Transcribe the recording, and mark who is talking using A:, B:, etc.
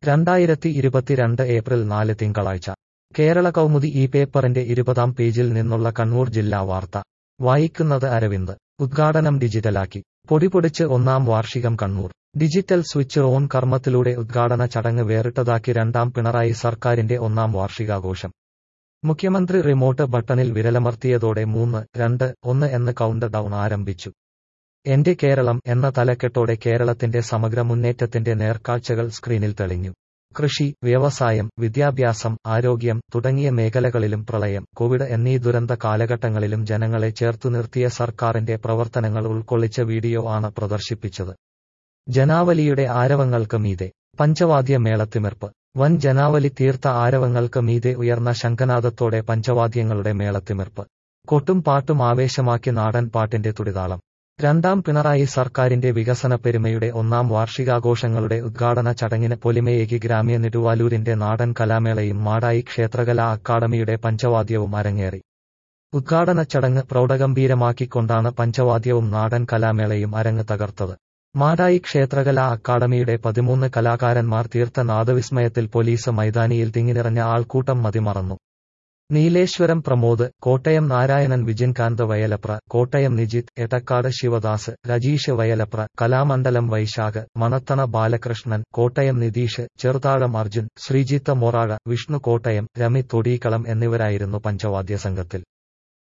A: രണ്ടായിരത്തി ഇരുപത്തിരണ്ട് ഏപ്രിൽ നാല് തിങ്കളാഴ്ച കേരള കൗമുദി ഈ പേപ്പറിന്റെ ഇരുപതാം പേജിൽ നിന്നുള്ള കണ്ണൂർ ജില്ലാ വാർത്ത വായിക്കുന്നത് അരവിന്ദ് ഉദ്ഘാടനം ഡിജിറ്റലാക്കി പൊടിപൊടിച്ച് ഒന്നാം വാർഷികം കണ്ണൂർ ഡിജിറ്റൽ സ്വിച്ച് ഓൺ കർമ്മത്തിലൂടെ ഉദ്ഘാടന ചടങ്ങ് വേറിട്ടതാക്കി രണ്ടാം പിണറായി സർക്കാരിന്റെ ഒന്നാം വാർഷികാഘോഷം മുഖ്യമന്ത്രി റിമോട്ട് ബട്ടണിൽ വിരലമർത്തിയതോടെ മൂന്ന് രണ്ട് ഒന്ന് എന്ന് കൗണ്ട് ഡൗൺ ആരംഭിച്ചു എന്റെ കേരളം എന്ന തലക്കെട്ടോടെ കേരളത്തിന്റെ സമഗ്ര മുന്നേറ്റത്തിന്റെ നേർക്കാഴ്ചകൾ സ്ക്രീനിൽ തെളിഞ്ഞു കൃഷി വ്യവസായം വിദ്യാഭ്യാസം ആരോഗ്യം തുടങ്ങിയ മേഖലകളിലും പ്രളയം കോവിഡ് എന്നീ ദുരന്ത കാലഘട്ടങ്ങളിലും ജനങ്ങളെ ചേർത്തു നിർത്തിയ സർക്കാരിന്റെ പ്രവർത്തനങ്ങൾ ഉൾക്കൊള്ളിച്ച വീഡിയോ ആണ് പ്രദർശിപ്പിച്ചത് ജനാവലിയുടെ ആരവങ്ങൾക്ക് മീതെ പഞ്ചവാദ്യ മേളത്തിമിർപ്പ് വൻ ജനാവലി തീർത്ത ആരവങ്ങൾക്ക് മീതെ ഉയർന്ന ശംഖനാദത്തോടെ പഞ്ചവാദ്യങ്ങളുടെ മേളത്തിമിർപ്പ് കൊട്ടും പാട്ടും ആവേശമാക്കി നാടൻ പാട്ടിന്റെ തുടിതാളം രണ്ടാം പിണറായി സർക്കാരിന്റെ വികസന പെരുമയുടെ ഒന്നാം വാർഷികാഘോഷങ്ങളുടെ ഉദ്ഘാടന ചടങ്ങിന് പൊലിമയേകി ഗ്രാമ്യ നെടുവാലൂരിന്റെ നാടൻ കലാമേളയും മാടായി ക്ഷേത്രകലാ അക്കാദമിയുടെ പഞ്ചവാദ്യവും അരങ്ങേറി ഉദ്ഘാടന ചടങ്ങ് പ്രൗഢഗംഭീരമാക്കിക്കൊണ്ടാണ് പഞ്ചവാദ്യവും നാടൻ കലാമേളയും അരങ്ങ് തകർത്തത് മാടായി ക്ഷേത്രകലാ അക്കാദമിയുടെ പതിമൂന്ന് കലാകാരന്മാർ തീർത്ത നാദവിസ്മയത്തിൽ പോലീസ് മൈതാനിയിൽ തിങ്ങിനിറഞ്ഞ ആൾക്കൂട്ടം മതിമറന്നു നീലേശ്വരം പ്രമോദ് കോട്ടയം നാരായണൻ വിജിൻകാന്ത് വയലപ്ര കോട്ടയം നിജിത് എടക്കാട് ശിവദാസ് രജീഷ് വയലപ്ര കലാമണ്ഡലം വൈശാഖ് മണത്തണ ബാലകൃഷ്ണൻ കോട്ടയം നിതീഷ് ചെറുതാഴം അർജുൻ ശ്രീജിത്ത് മൊറാഴ വിഷ്ണു കോട്ടയം രമി തൊടീക്കളം എന്നിവരായിരുന്നു പഞ്ചവാദ്യ സംഘത്തിൽ